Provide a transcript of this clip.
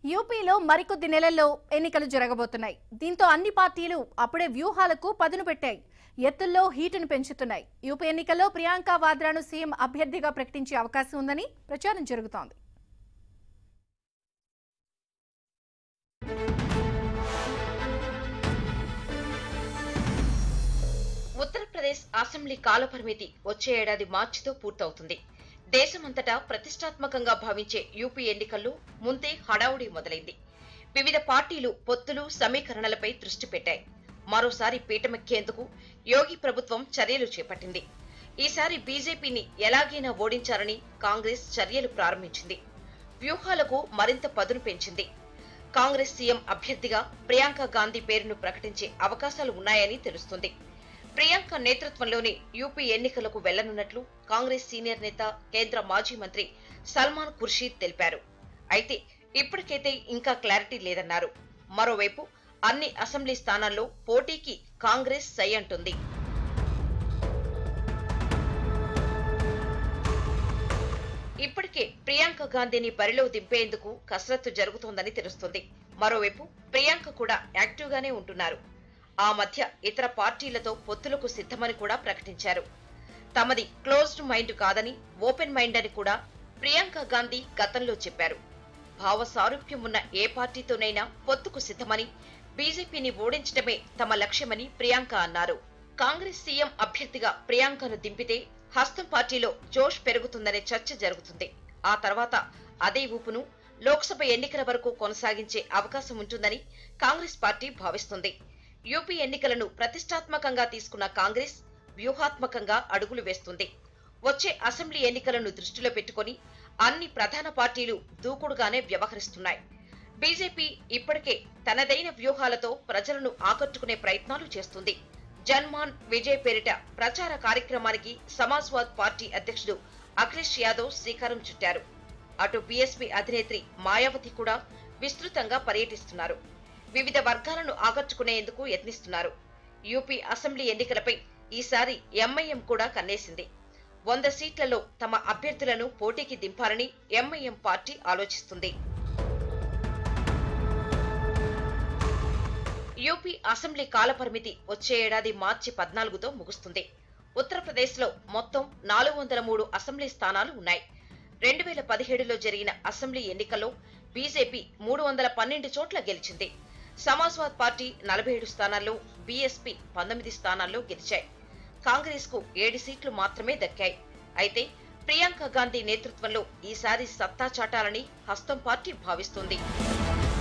యూపీలో మరికొద్ది నెలల్లో ఎన్నికలు జరగబోతున్నాయి దీంతో అన్ని పార్టీలు అప్పుడే వ్యూహాలకు పదును పెట్టాయి ఎత్తుల్లో హీటును పెంచుతున్నాయి యూపీ ఎన్నికల్లో ప్రియాంక వాద్రాను సీఎం అభ్యర్థిగా ప్రకటించే అవకాశం ఉందని ప్రచారం జరుగుతోంది ఉత్తరప్రదేశ్ అసెంబ్లీ కాలపరిమితి వచ్చే ఏడాది మార్చితో పూర్తవుతుంది దేశమంతటా ప్రతిష్టాత్మకంగా భావించే యూపీ ఎన్నికల్లో ముందే హడావుడి మొదలైంది వివిధ పార్టీలు పొత్తులు సమీకరణలపై దృష్టి పెట్టాయి మరోసారి పీటమెక్కేందుకు యోగి ప్రభుత్వం చర్యలు చేపట్టింది ఈసారి బీజేపీని ఎలాగైనా ఓడించాలని కాంగ్రెస్ చర్యలు ప్రారంభించింది వ్యూహాలకు మరింత పదును పెంచింది కాంగ్రెస్ సీఎం అభ్యర్థిగా ప్రియాంక గాంధీ పేరును ప్రకటించే అవకాశాలు ఉన్నాయని తెలుస్తుంది ప్రియాంక నేతృత్వంలోని యూపీ ఎన్నికలకు వెళ్లనున్నట్లు కాంగ్రెస్ సీనియర్ నేత కేంద్ర మాజీ మంత్రి సల్మాన్ ఖుర్షీద్ తెలిపారు అయితే ఇప్పటికైతే ఇంకా క్లారిటీ లేదన్నారు మరోవైపు అన్ని అసెంబ్లీ స్థానాల్లో పోటీకి కాంగ్రెస్ సై అంటుంది ఇప్పటికే ప్రియాంక గాంధీని బరిలో దింపేందుకు కసరత్తు జరుగుతోందని తెలుస్తుంది మరోవైపు ప్రియాంక కూడా యాక్టివ్ గానే ఉంటున్నారు ఆ మధ్య ఇతర పార్టీలతో పొత్తులకు సిద్ధమని కూడా ప్రకటించారు తమది క్లోజ్డ్ మైండ్ కాదని ఓపెన్ మైండ్ అని కూడా ప్రియాంక గాంధీ గతంలో చెప్పారు భావ సారూప్యం ఉన్న ఏ పార్టీతోనైనా పొత్తుకు సిద్ధమని బీజేపీని ఓడించడమే తమ లక్ష్యమని ప్రియాంక అన్నారు కాంగ్రెస్ సీఎం అభ్యర్థిగా ప్రియాంకను దింపితే హస్తం పార్టీలో జోష్ పెరుగుతుందనే చర్చ జరుగుతుంది ఆ తర్వాత అదే ఊపును లోక్సభ ఎన్నికల వరకు కొనసాగించే అవకాశం ఉంటుందని కాంగ్రెస్ పార్టీ భావిస్తుంది యూపీ ఎన్నికలను ప్రతిష్టాత్మకంగా తీసుకున్న కాంగ్రెస్ వ్యూహాత్మకంగా అడుగులు వేస్తుంది వచ్చే అసెంబ్లీ ఎన్నికలను దృష్టిలో పెట్టుకొని అన్ని ప్రధాన పార్టీలు దూకుడుగానే వ్యవహరిస్తున్నాయి బీజేపీ ఇప్పటికే తనదైన వ్యూహాలతో ప్రజలను ఆకట్టుకునే ప్రయత్నాలు చేస్తుంది జన్మాన్ విజయ్ పేరిట ప్రచార కార్యక్రమానికి సమాజ్వాద్ పార్టీ అధ్యక్షుడు అఖిలేష్ యాదవ్ శ్రీకారం చుట్టారు అటు బీఎస్పీ అధినేత్రి మాయావతి కూడా విస్తృతంగా పర్యటిస్తున్నారు వివిధ వర్గాలను ఆకట్టుకునేందుకు యత్నిస్తున్నారు యూపీ అసెంబ్లీ ఎన్నికలపై ఈసారి ఎంఐఎం కూడా కన్నేసింది వంద సీట్లలో తమ అభ్యర్థులను పోటీకి దింపాలని ఎంఐఎం పార్టీ ఆలోచిస్తుంది యూపీ అసెంబ్లీ కాలపరిమితి వచ్చే ఏడాది మార్చి పద్నాలుగుతో ముగుస్తుంది ఉత్తరప్రదేశ్లో మొత్తం నాలుగు వందల మూడు అసెంబ్లీ స్థానాలు ఉన్నాయి రెండు వేల పదిహేడులో జరిగిన అసెంబ్లీ ఎన్నికల్లో బీజేపీ మూడు వందల పన్నెండు చోట్ల గెలిచింది సమాజ్వాద్ పార్టీ నలభై ఏడు స్థానాల్లో బీఎస్పీ పంతొమ్మిది స్థానాల్లో గెలిచాయి కాంగ్రెస్ కు ఏడు సీట్లు మాత్రమే దక్కాయి అయితే ప్రియాంక గాంధీ నేతృత్వంలో ఈసారి సత్తా చాటాలని హస్తం పార్టీ భావిస్తుంది